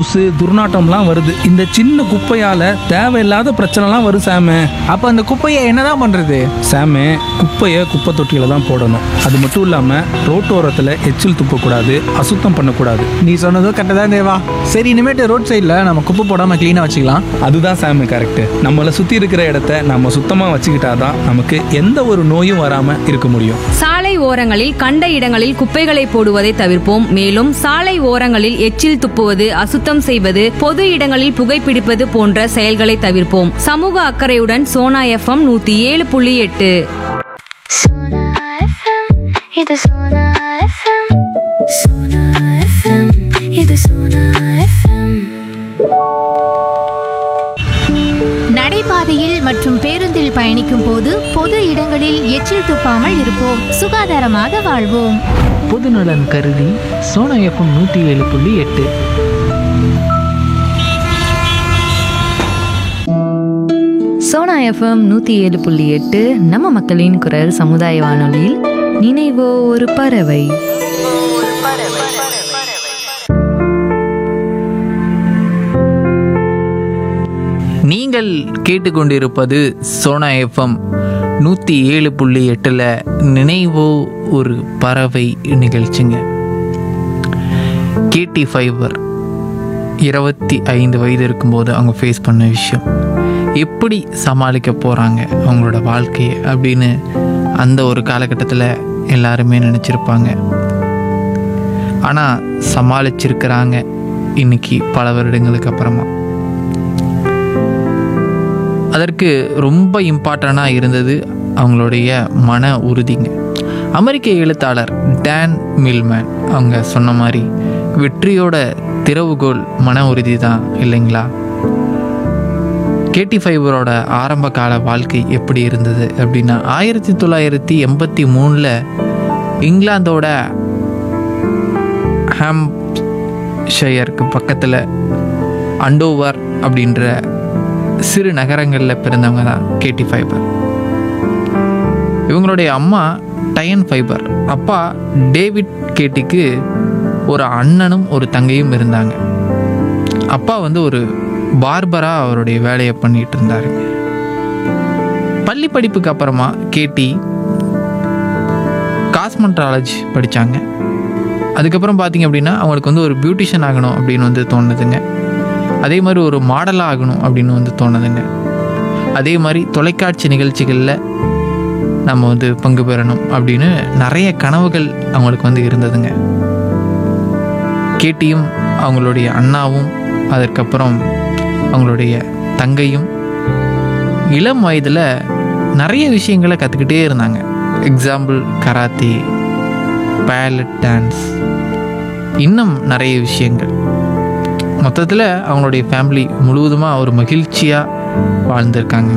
தூசு துர்நாற்றம்லாம் வருது இந்த சின்ன குப்பையால தேவையில்லாத பிரச்சனைலாம் வரும் சாமு அப்போ அந்த குப்பையை என்னதான் பண்றது சாமு குப்பையை குப்பை தொட்டியில தான் போடணும் அது மட்டும் இல்லாம ரோட்டோரத்தில் எச்சில் துப்பக்கூடாது அசுத்தம் பண்ணக்கூடாது நீ சொன்னதும் கரெக்டாக தான் தேவா சரி இனிமேட்டு ரோட் சைடில் நம்ம குப்பை போடாமல் க்ளீனாக வச்சுக்கலாம் அதுதான் சாமி கரெக்ட் நம்மளை சுத்தி இருக்கிற இடத்த நம்ம சுத்தமா வச்சுக்கிட்டாதான் நமக்கு எந்த ஒரு நோயும் வராம இருக்க முடியும் சாலை ஓரங்களில் கண்ட இடங்களில் குப்பைகளை போடுவதை தவிர்ப்போம் மேலும் சாலை ஓரங்களில் எச்சில் துப்புவது அசுத்தம் செய்வது பொது இடங்களில் புகைப்பிடிப்பது போன்ற செயல்களை தவிர்ப்போம் சமூக அக்கறையுடன் சோனா எஃப்எம் நூத்தி ஏழு புள்ளி எட்டு Sona FM, இது Sona FM. Sona FM, இது Sona FM. நடைபாதையில் மற்றும் பேருந்தில் பயணிக்கும் போது பொது இடங்களில் எச்சில் துப்பாமல் இருப்போம் சுகாதாரமாக வாழ்வோம் பொதுநலன் கருதி சோனா எஃப்எம் நூற்றி ஏழு புள்ளி எட்டு சோனா எஃப்எம் நூத்தி ஏழு புள்ளி எட்டு நம்ம மக்களின் குரல் சமுதாய வானொலியில் நினைவோ ஒரு பறவை நீங்கள் கேட்டுக்கொண்டிருப்பது சோனா எஃப்எம் நூற்றி ஏழு புள்ளி எட்டில் நினைவோ ஒரு பறவை நிகழ்ச்சிங்க கேடி ஃபைபர் இருபத்தி ஐந்து வயது இருக்கும்போது அவங்க ஃபேஸ் பண்ண விஷயம் எப்படி சமாளிக்க போகிறாங்க அவங்களோட வாழ்க்கையை அப்படின்னு அந்த ஒரு காலகட்டத்தில் எல்லாருமே நினச்சிருப்பாங்க ஆனால் சமாளிச்சிருக்கிறாங்க இன்னைக்கு பல வருடங்களுக்கு அப்புறமா அதற்கு ரொம்ப இம்பார்ட்டண்ட்டாக இருந்தது அவங்களுடைய மன உறுதிங்க அமெரிக்க எழுத்தாளர் டேன் மில்மேன் அவங்க சொன்ன மாதிரி வெற்றியோட திறவுகோல் மன உறுதி தான் இல்லைங்களா கேடி ஃபைபரோட ஆரம்ப கால வாழ்க்கை எப்படி இருந்தது அப்படின்னா ஆயிரத்தி தொள்ளாயிரத்தி எண்பத்தி மூணில் இங்கிலாந்தோட ஹாம்ஷயருக்கு பக்கத்தில் அண்டோவர் அப்படின்ற சிறு நகரங்களில் பிறந்தவங்க தான் கேடி ஃபைபர் இவங்களுடைய அம்மா டயன் ஃபைபர் அப்பா டேவிட் கேட்டிக்கு ஒரு அண்ணனும் ஒரு தங்கையும் இருந்தாங்க அப்பா வந்து ஒரு பார்பரா அவருடைய வேலையை பண்ணிட்டு இருந்தாருங்க பள்ளி படிப்புக்கு அப்புறமா கேட்டி காஸ்மெண்ட்ராலஜி படித்தாங்க அதுக்கப்புறம் பார்த்தீங்க அப்படின்னா அவங்களுக்கு வந்து ஒரு பியூட்டிஷியன் ஆகணும் அப்படின்னு வந்து தோணுதுங்க அதே மாதிரி ஒரு மாடலாக ஆகணும் அப்படின்னு வந்து தோணுதுங்க அதே மாதிரி தொலைக்காட்சி நிகழ்ச்சிகளில் நம்ம வந்து பங்கு பெறணும் அப்படின்னு நிறைய கனவுகள் அவங்களுக்கு வந்து இருந்ததுங்க கேட்டியும் அவங்களுடைய அண்ணாவும் அதற்கப்புறம் அவங்களுடைய தங்கையும் இளம் வயதில் நிறைய விஷயங்களை கற்றுக்கிட்டே இருந்தாங்க எக்ஸாம்பிள் கராத்தே பேலட் டான்ஸ் இன்னும் நிறைய விஷயங்கள் மொத்தத்தில் அவங்களுடைய ஃபேமிலி முழுவதுமாக ஒரு மகிழ்ச்சியாக வாழ்ந்திருக்காங்க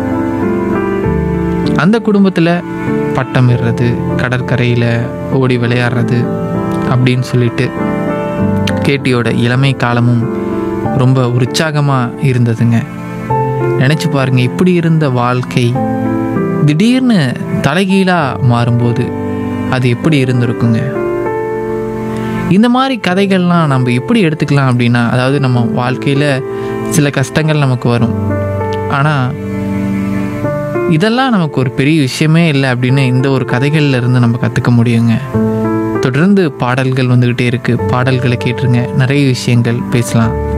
அந்த குடும்பத்தில் பட்டமிடுறது கடற்கரையில் ஓடி விளையாடுறது அப்படின்னு சொல்லிட்டு கேட்டியோட இளமை காலமும் ரொம்ப உற்சாகமாக இருந்ததுங்க நினச்சி பாருங்க இப்படி இருந்த வாழ்க்கை திடீர்னு தலைகீழாக மாறும்போது அது எப்படி இருந்திருக்குங்க இந்த மாதிரி கதைகள்லாம் நம்ம எப்படி எடுத்துக்கலாம் அப்படின்னா அதாவது நம்ம வாழ்க்கையில் சில கஷ்டங்கள் நமக்கு வரும் ஆனால் இதெல்லாம் நமக்கு ஒரு பெரிய விஷயமே இல்லை அப்படின்னு இந்த ஒரு கதைகள்ல இருந்து நம்ம கற்றுக்க முடியுங்க தொடர்ந்து பாடல்கள் வந்துக்கிட்டே இருக்குது பாடல்களை கேட்டுருங்க நிறைய விஷயங்கள் பேசலாம்